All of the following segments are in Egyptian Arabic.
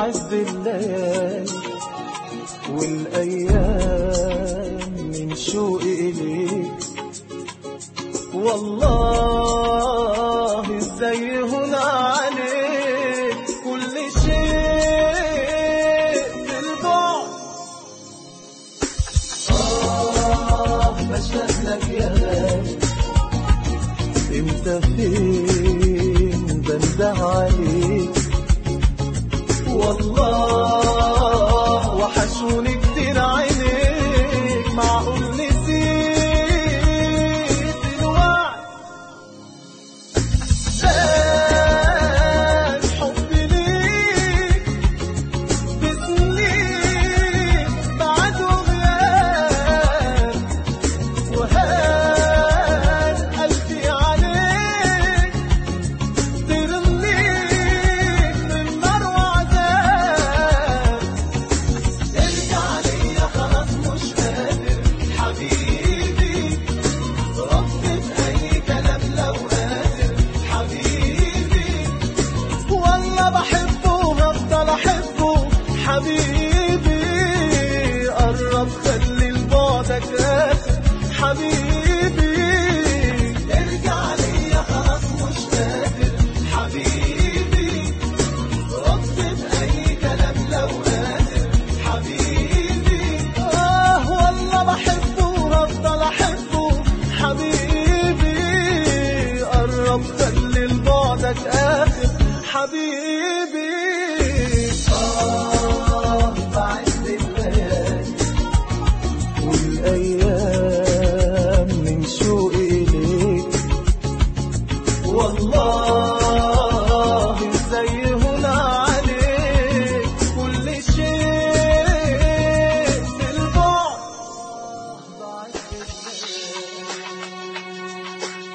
بعز الليالي والأيام من شوقي إليك والله ازاي هنا عليك كل شيء في البعد آه بشتاق لك يا غالي انت فين بنده عليك والله وحشوني كتير عينيك معقول نسيت الوعد زاد حبي ليك بسنين بعد وغياب وهان قلبي عليك ترميك من نار وعذاب ارجع ليا خلاص مش قادر حبيبي ردت اي كلام لو قادر حبيبي والله بحبه وهفضل احبه حبيبي قرب خلي لبعدك اخر حبيبي ارجع ليا خلاص مش قادر حبيبي ردت اي كلام لو قادر حبيبي اه والله بحبه وهفضل احبه حبيبي قرب خلي لبعدك اخر حبيبي اه بعز الليالي والايام من شوقي اليك والله ازاي هنا عليك كل شيء في البعد بعز الليالي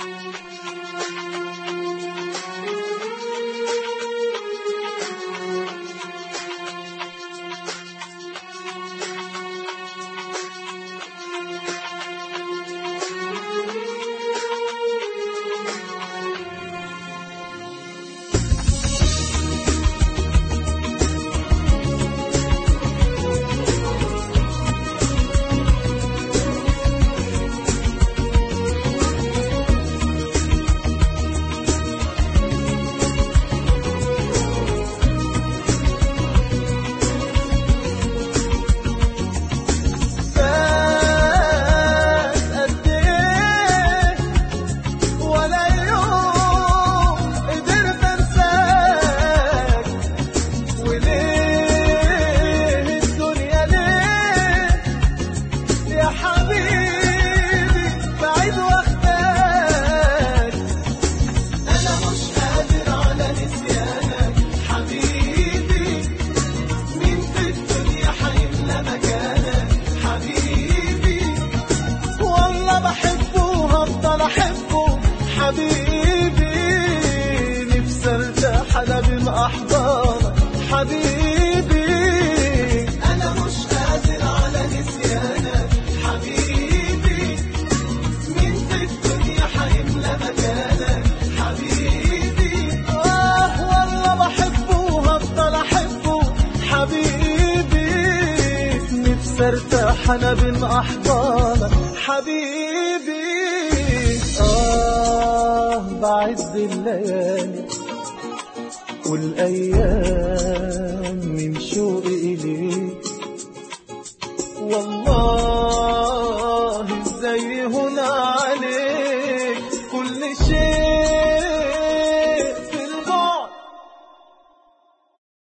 فات قد ايه ولا يوم قدرت انساك وليه الدنيا ليه يا حبيبي بعيد واخداك انا مش قادر على نسيانك حبيبي مين في الدنيا حيملى مكانك حبيبي والله بحبه وهفضل احبه حبيبي نفسي ارتاح انا بين احضانك حبيبي انا مش قادر على نسيانك حبيبي مين في الدنيا حيملى مكانك حبيبي اه والله بحبه وهفضل احبه حبيبي نفسي ارتاح انا بين احضانك حبيبي اه بعز الليالي والايام من شوقي اليك والله ازاي هنا عليك كل شيء